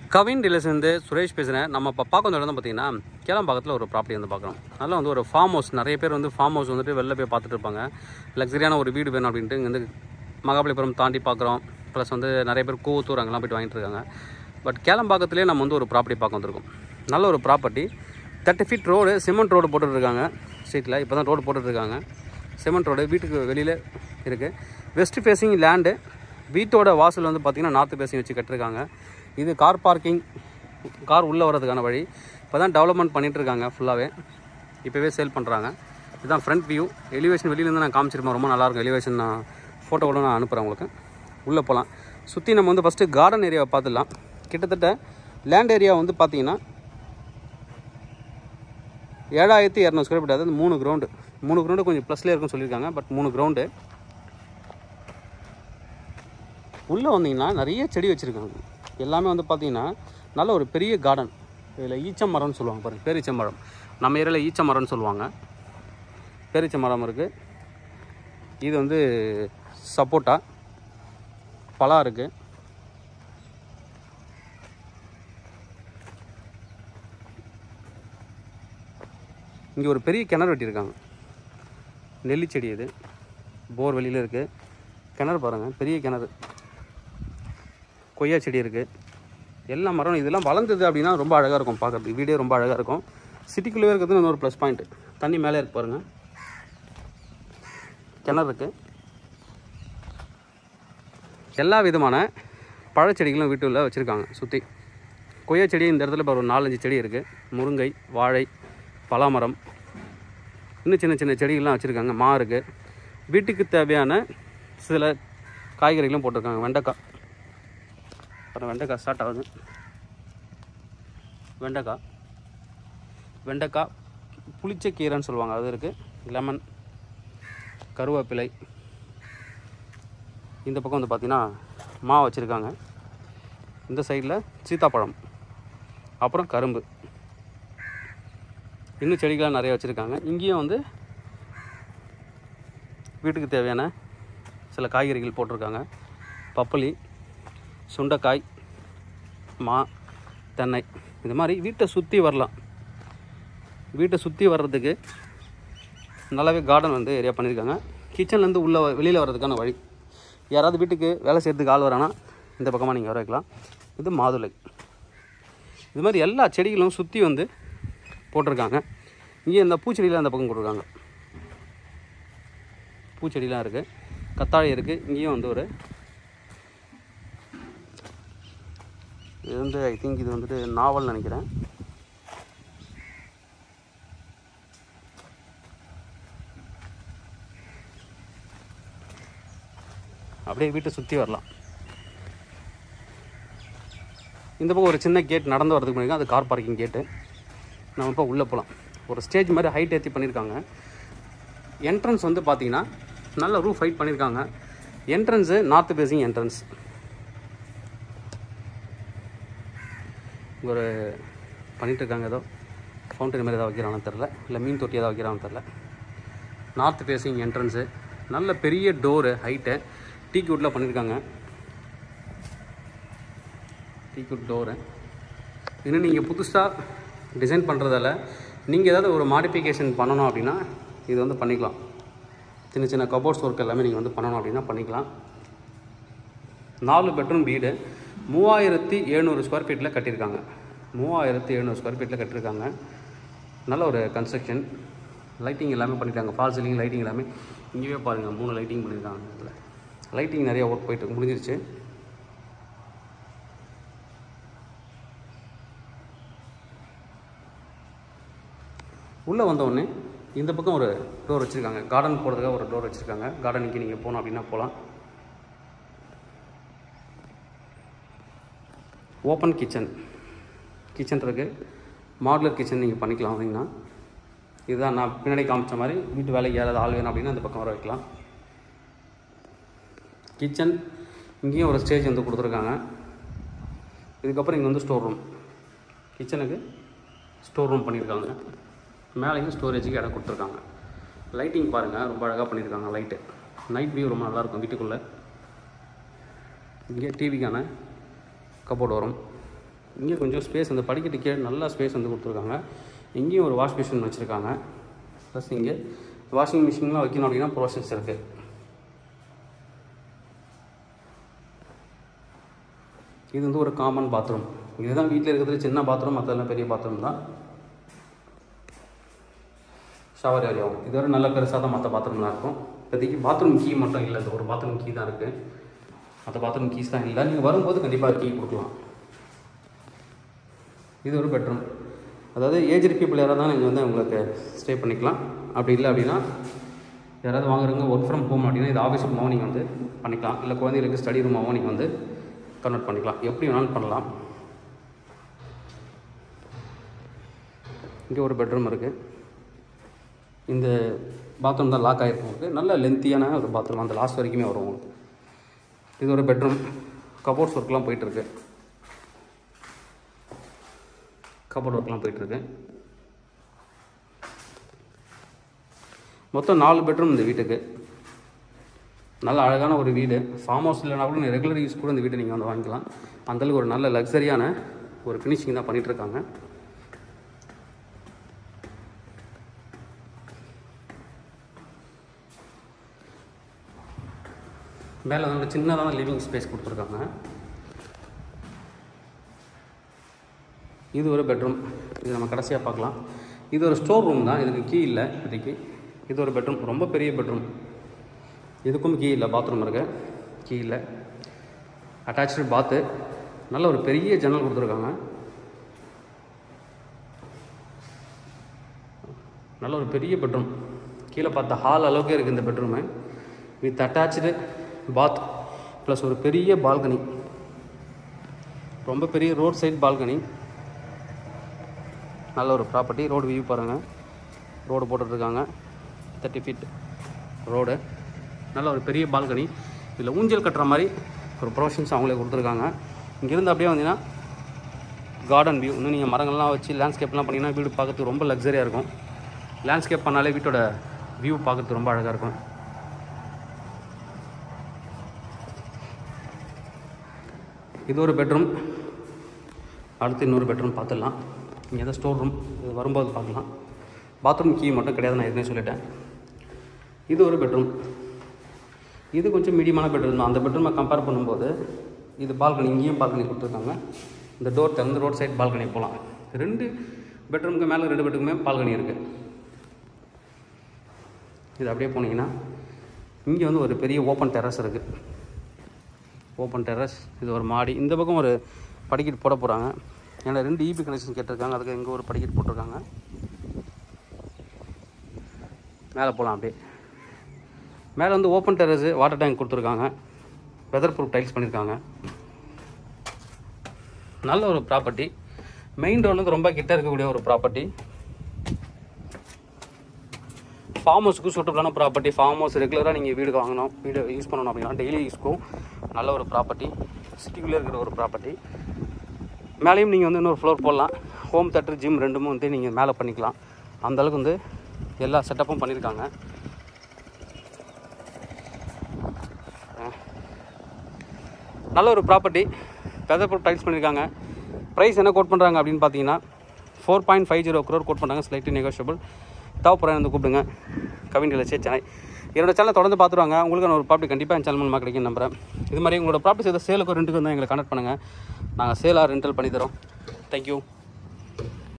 கவின் டீலர்ஸ்லேருந்து சுரேஷ் பேசுகிறேன் நம்ம இப்போ பார்க்க வந்த இடம் பார்த்தீங்கன்னா கேளம்பாக்கத்தில் ஒரு ப்ராப்பர்ட்டி வந்து பார்க்குறோம் நல்லா வந்து ஒரு ஃபார்ம் ஹவுஸ் நிறைய பேர் வந்து ஃபார்ம் ஹவுஸ் வந்துட்டு வெளில போய் பார்த்துட்டு இருப்பாங்க லக்ஸரியான ஒரு வீடு வேணும் அப்படின்ட்டு இங்கே வந்து மகாபலிபுரம் தாண்டி பார்க்குறோம் ப்ளஸ் வந்து நிறைய பேர் கூவத்தூர் அங்கெல்லாம் போயிட்டு வாங்கிட்டு இருக்காங்க பட் கேளம்பாக்கத்திலே நம்ம வந்து ஒரு ப்ராப்பர்ட்டி பார்க்க வந்திருக்கோம் நல்ல ஒரு property thirty feet road cement road போட்டுட்ருக்காங்க ஸ்ட்ரீட்டில் இப்போ தான் ரோடு போட்டுட்ருக்காங்க சிமெண்ட் ரோடு வீட்டுக்கு வெளியில் இருக்குது வெஸ்ட் ஃபேஸிங் லேண்டு வீட்டோட வாசல் வந்து பார்த்திங்கன்னா நார்த் ஃபேஸிங் வச்சு கட்டிருக்காங்க இது கார் பார்க்கிங் கார் உள்ளே வர்றதுக்கான வழி இப்போ தான் டெவலப்மெண்ட் பண்ணிட்டு இருக்காங்க ஃபுல்லாகவே இப்போவே சேல் பண்ணுறாங்க இதுதான் ஃப்ரண்ட் வியூ எலிவேஷன் வெளியிலேருந்து நான் காமிச்சிருப்பேன் ரொம்ப நல்லாயிருக்கும் எலிவேஷன் நான் ஃபோட்டோ கூட நான் அனுப்புகிறேன் உங்களுக்கு உள்ளே போகலாம் சுற்றி நம்ம வந்து ஃபஸ்ட்டு கார்டன் ஏரியாவை பார்த்துடலாம் கிட்டத்தட்ட லேண்ட் ஏரியா வந்து பார்த்தீங்கன்னா ஏழாயிரத்தி இரநூறு ஸ்கொயர் ஃபீட் அதாவது மூணு கிரவுண்டு மூணு கிரவுண்டு கொஞ்சம் ப்ளஸ்லேயே இருக்குன்னு சொல்லியிருக்காங்க பட் மூணு கிரவுண்டு உள்ளே வந்தீங்கன்னா நிறைய செடி வச்சுருக்காங்க எல்லாமே வந்து பார்த்தீங்கன்னா நல்ல ஒரு பெரிய கார்டன் இதில் ஈச்ச மரம்னு சொல்லுவாங்க பாருங்கள் பேரிச்ச மரம் நம்ம ஏரியாவில் ஈச்ச மரம்னு சொல்லுவாங்க பேரிச்ச மரம் இருக்குது இது வந்து சப்போட்டா பலா இருக்குது இங்கே ஒரு பெரிய கிணறு வெட்டியிருக்காங்க நெல்லி செடி இது போர் வெளியில் இருக்குது கிணறு பாருங்கள் பெரிய கிணறு கொய்யா செடி இருக்குது எல்லா மரம் இதெல்லாம் வளர்ந்தது அப்படின்னா ரொம்ப அழகாக இருக்கும் பார்க்குறதுக்கு வீடே ரொம்ப அழகாக இருக்கும் சிட்டிக்குள்ளே இருக்கிறது இன்னொரு ப்ளஸ் பாயிண்ட் தண்ணி மேலே இருக்கு பாருங்கள் கிணறு இருக்குது எல்லா விதமான பழச்செடிகளும் வீட்டுள்ள வச்சுருக்காங்க சுற்றி கொய்யா செடி இந்த இடத்துல இப்போ ஒரு நாலஞ்சு செடி இருக்குது முருங்கை வாழை பலாமரம் இன்னும் சின்ன சின்ன செடிகள்லாம் வச்சுருக்காங்க மா இருக்குது வீட்டுக்கு தேவையான சில காய்கறிகளும் போட்டிருக்காங்க வெண்டைக்காய் அப்புறம் வெண்டைக்காய் ஸ்டார்ட் ஆகுது வெண்டைக்காய் வெண்டைக்காய் புளிச்ச கீரைன்னு சொல்லுவாங்க அது இருக்குது லெமன் கருவேப்பிலை இந்த பக்கம் வந்து பார்த்திங்கன்னா மா வச்சுருக்காங்க இந்த சைடில் சீத்தாப்பழம் அப்புறம் கரும்பு இன்னும் செடிகள்லாம் நிறைய வச்சுருக்காங்க இங்கேயும் வந்து வீட்டுக்கு தேவையான சில காய்கறிகள் போட்டிருக்காங்க பப்பளி சுண்டைக்காய் மா தென்னை இது மாதிரி வீட்டை சுற்றி வரலாம் வீட்டை சுற்றி வர்றதுக்கு நல்லாவே கார்டன் வந்து ஏரியா பண்ணியிருக்காங்க கிச்சன்லேருந்து உள்ளே வெளியில் வர்றதுக்கான வழி யாராவது வீட்டுக்கு வேலை செய்கிறதுக்கு ஆள் வரானா இந்த பக்கமாக நீங்கள் வர வைக்கலாம் இது மாதுளை இது மாதிரி எல்லா செடிகளும் சுற்றி வந்து போட்டிருக்காங்க இங்கே இந்த பூச்செடியில் அந்த பக்கம் கொடுத்துருக்காங்க பூச்செடிலாம் இருக்குது கத்தாழை இருக்குது இங்கேயும் வந்து ஒரு இது வந்து ஐ திங்க் இது வந்துட்டு நாவல் நினைக்கிறேன் அப்படியே வீட்டை சுற்றி வரலாம் இந்த பக்கம் ஒரு சின்ன கேட் நடந்து வரதுக்கு முன்னாடி அது கார் பார்க்கிங் கேட்டு நம்ம இப்போ உள்ளே போகலாம் ஒரு ஸ்டேஜ் மாதிரி ஹைட் ஏற்றி பண்ணியிருக்காங்க என்ட்ரன்ஸ் வந்து பார்த்தீங்கன்னா நல்ல ரூஃப் ஹைட் பண்ணியிருக்காங்க என்ட்ரன்ஸு நார்த் பேசிங் என்ட்ரன்ஸ் ஒரு பண்ணிட்டு இருக்காங்க ஏதோ ஃபவுண்டன் மாதிரி ஏதாவது வைக்கிறான்னு தெரில இல்லை மீன் தொட்டி ஏதாவது வைக்கிறான்னு தெரில நார்த் ஃபேஸிங் என்ட்ரன்ஸு நல்ல பெரிய டோரு ஹைட்டு டீ குட்டில் பண்ணியிருக்காங்க டீ குட் டோரு இன்னும் நீங்கள் புதுசாக டிசைன் பண்ணுறதால நீங்கள் ஏதாவது ஒரு மாடிஃபிகேஷன் பண்ணணும் அப்படின்னா இது வந்து பண்ணிக்கலாம் சின்ன சின்ன கபோர்ட்ஸ் ஒர்க் எல்லாமே நீங்கள் வந்து பண்ணணும் அப்படின்னா பண்ணிக்கலாம் நாலு பெட்ரூம் வீடு மூவாயிரத்தி எழுநூறு ஸ்கொயர் ஃபீட்டில் கட்டியிருக்காங்க மூவாயிரத்தி எழுநூறு ஸ்கொயர் ஃபீட்டில் கட்டியிருக்காங்க நல்ல ஒரு கன்ஸ்ட்ரக்ஷன் லைட்டிங் எல்லாமே பண்ணியிருக்காங்க ஃபால் சீலிங் லைட்டிங் எல்லாமே இங்கேயே பாருங்கள் மூணு லைட்டிங் பண்ணியிருக்காங்க இதில் லைட்டிங் நிறைய ஒர்க் போயிட்டு முடிஞ்சிருச்சு உள்ளே வந்தோடனே இந்த பக்கம் ஒரு டோர் வச்சுருக்காங்க கார்டன் போகிறதுக்காக ஒரு டோர் வச்சுருக்காங்க கார்டனுக்கு நீங்கள் போகணும் அப்படின்னா போகலாம் ஓப்பன் கிச்சன் கிச்சன் இருக்குது மாடுலர் கிச்சன் நீங்கள் பண்ணிக்கலாம் அப்படின்னா இதுதான் நான் பின்னாடி காமிச்ச மாதிரி வீட்டு வேலைக்கு யாராவது ஆள் வேணும் அப்படின்னா அந்த பக்கம் வர வைக்கலாம் கிச்சன் இங்கேயும் ஒரு ஸ்டேஜ் வந்து கொடுத்துருக்காங்க இதுக்கப்புறம் இங்கே வந்து ஸ்டோர் ரூம் கிச்சனுக்கு ஸ்டோர் ரூம் பண்ணியிருக்காங்க மேலேயும் ஸ்டோரேஜுக்கு இடம் கொடுத்துருக்காங்க லைட்டிங் பாருங்கள் ரொம்ப அழகாக பண்ணியிருக்காங்க லைட்டு நைட் வியூ ரொம்ப நல்லாயிருக்கும் வீட்டுக்குள்ளே இங்கே டிவிக்கான கபோர்டு வரும் இங்கே கொஞ்சம் ஸ்பேஸ் அந்த படிக்கட்டு கீழே நல்லா ஸ்பேஸ் வந்து கொடுத்துருக்காங்க இங்கேயும் ஒரு வாஷ் மிஷின் வச்சுருக்காங்க ப்ளஸ் இங்கே வாஷிங் மிஷின்லாம் வைக்கணும் அப்படின்னா ப்ரோசஸ் இருக்குது இது வந்து ஒரு காமன் பாத்ரூம் இதுதான் வீட்டில் இருக்கிறது சின்ன பாத்ரூம் மற்றெல்லாம் பெரிய பாத்ரூம் தான் ஷவர் ஏரியாவும் இது ஒரு நல்ல பெருசாக தான் மற்ற பாத்ரூம்லாம் இருக்கும் இப்போதைக்கு பாத்ரூம் கீ மட்டும் இல்லை இந்த ஒரு பாத்ரூம் கீ தான் இருக்குது மற்ற பாத்ரூம் கீஸ் தான் இல்லை நீங்கள் வரும்போது கண்டிப்பாக கீ கொடுக்கலாம் இது ஒரு பெட்ரூம் அதாவது ஏஜ்டு பீப்புள் யாராவது தான் நீங்கள் வந்து உங்களுக்கு ஸ்டே பண்ணிக்கலாம் அப்படி இல்லை அப்படின்னா யாராவது வாங்குறவங்க ஒர்க் ஃப்ரம் ஹோம் அப்படின்னா இது ஆஃபீஸ் ரூமாகவும் நீங்கள் வந்து பண்ணிக்கலாம் இல்லை குழந்தைகளுக்கு ஸ்டடி ரூமாகவும் நீங்கள் வந்து கன்வெர்ட் பண்ணிக்கலாம் எப்படி வேணாலும் பண்ணலாம் இங்கே ஒரு பெட்ரூம் இருக்குது இந்த பாத்ரூம் தான் லாக் ஆகிருக்கும் உங்களுக்கு நல்ல லென்த்தியான ஒரு பாத்ரூம் அந்த லாஸ்ட் வரைக்குமே வரும் உங்களுக்கு இது ஒரு பெட்ரூம் கபோர்ட்ஸ் ஒர்க்லாம் போயிட்டுருக்கு கபோர்ட் ஒர்க்லாம் போயிட்டுருக்கு மொத்தம் நாலு பெட்ரூம் இந்த வீட்டுக்கு நல்ல அழகான ஒரு வீடு ஃபார்ம் ஹவுஸ் இல்லைனா கூட ரெகுலர் யூஸ் கூட இந்த வீட்டை நீங்கள் வந்து வாங்கிக்கலாம் அந்தளவுக்கு ஒரு நல்ல லக்ஸரியான ஒரு ஃபினிஷிங் தான் பண்ணிகிட்ருக்காங்க மேலே வந்து ஒரு சின்னதான லிவிங் ஸ்பேஸ் கொடுத்துருக்காங்க இது ஒரு பெட்ரூம் இது நம்ம கடைசியாக பார்க்கலாம் இது ஒரு ஸ்டோர் ரூம் தான் இதுக்கு கீ இல்லை இப்போதைக்கு இது ஒரு பெட்ரூம் ரொம்ப பெரிய பெட்ரூம் இதுக்கும் கீ இல்லை பாத்ரூம் இருக்கு கீ இல்லை அட்டாச்சு பாத்து நல்ல ஒரு பெரிய ஜன்னல் கொடுத்துருக்காங்க நல்ல ஒரு பெரிய பெட்ரூம் கீழே பார்த்த ஹால் அளவுக்கு இருக்குது இந்த bedroom with attach bath plus ஒரு பெரிய பால்கனி ரொம்ப பெரிய ரோட் சைட் பால்கனி நல்ல ஒரு ப்ராப்பர்ட்டி ரோடு வியூ பாருங்கள் ரோடு போட்டுட்ருக்காங்க தேர்ட்டி ஃபீட் ரோடு நல்ல ஒரு பெரிய பால்கனி இதில் ஊஞ்சல் கட்டுற மாதிரி ஒரு ப்ரொவிஷன்ஸ் அவங்களே கொடுத்துருக்காங்க இங்கேருந்து அப்படியே வந்தீங்கன்னா கார்டன் வியூ இன்னும் நீங்கள் மரங்கள்லாம் வச்சு லேண்ட்ஸ்கேப்லாம் பண்ணிங்கன்னா வீடு பார்க்கறதுக்கு ரொம்ப லக்ஸரியாக இருக்கும் லேண்ட்ஸ்கேப் பண்ணாலே வீட்டோட வியூ பார்க்கறதுக்கு ரொம்ப அழகாக இருக்கும் இது ஒரு பெட்ரூம் அடுத்து இன்னொரு பெட்ரூம் பார்த்துடலாம் இங்கே தான் ஸ்டோர் ரூம் இது வரும்போது பார்க்கலாம் பாத்ரூம் கீ மட்டும் கிடையாது நான் எதுவுமே சொல்லிட்டேன் இது ஒரு பெட்ரூம் இது கொஞ்சம் மீடியமான பெட்ரூம் தான் அந்த பெட்ரூமை கம்பேர் பண்ணும்போது இது பால்கனி இங்கேயும் பால்கனி கொடுத்துருக்காங்க இந்த டோர் திறந்து ரோட் சைட் பால்கனி போகலாம் ரெண்டு பெட்ரூமுக்கு மேலே ரெண்டு பெட்ரூமே பால்கனி இருக்குது இது அப்படியே போனீங்கன்னா இங்கே வந்து ஒரு பெரிய ஓப்பன் டெரஸ் இருக்குது ஓப்பன் டெரஸ் இது ஒரு மாடி இந்த பக்கம் ஒரு படிக்கட்டு போட போகிறாங்க ஏன்னா ரெண்டு இபி கனெக்ஷன் கேட்டிருக்காங்க அதுக்கு இங்கே ஒரு படிக்கட்டு போட்டிருக்காங்க மேலே போகலாம் அப்படியே மேலே வந்து ஓப்பன் டெரஸு வாட்டர் டேங்க் கொடுத்துருக்காங்க வெதர் ப்ரூஃப் டைல்ஸ் பண்ணியிருக்காங்க நல்ல ஒரு ப்ராப்பர்ட்டி மெயின் ரோட்லேருந்து ரொம்ப கிட்ட இருக்கக்கூடிய ஒரு ப்ராப்பர்ட்டி ஃபார்ம் ஹவுஸுக்கு சூட்டபிளான ப்ராப்பர்ட்டி ஃபார்ம் ஹவுஸ் ரெகுலராக நீங்கள் வீடு வாங்கணும் வீடு யூஸ் பண்ணணும் அப்படின்னா டெய்லி யூஸ்க்கும் நல்ல ஒரு ப்ராப்பர்ட்டி சிட்டிக்குள்ளே இருக்கிற ஒரு ப்ராப்பர்ட்டி மேலேயும் நீங்கள் வந்து இன்னொரு ஃப்ளோர் போடலாம் ஹோம் தேட்டர் ஜிம் ரெண்டுமே வந்து நீங்கள் மேலே பண்ணிக்கலாம் அந்த அளவுக்கு வந்து எல்லா செட்டப்பும் பண்ணியிருக்காங்க நல்ல ஒரு ப்ராப்பர்ட்டி வெதர் ப்ரூஃப் டைல்ஸ் பண்ணியிருக்காங்க ப்ரைஸ் என்ன கோட் பண்ணுறாங்க அப்படின்னு பார்த்தீங்கன்னா four point five zero crore quote பண்ணுறாங்க ஸ்லைட்லி நெகோஷியபிள் தேவைப்படுற வந்து கூப்பிடுங்க கவின் ரிலச்சே சென்னை என்னோட சேனலை தொடர்ந்து பார்த்துருவாங்க உங்களுக்கு நான் ஒரு ப்ராப்பர்ட்டி கண்டிப்பாக என் சேனல் மூலமாக கிடைக்கும் நம்புறேன் இது மாதிரி உங்களோட ப்ராப்பர்ட்டி ஏதோ சேலுக்கு ரெண்டுக்கு வந்து எங்களை கனெக்ட் பண்ணுங்கள் நாங்கள் சேலாக ரெண்டல் பண்ணி தரோம் தேங்க்யூ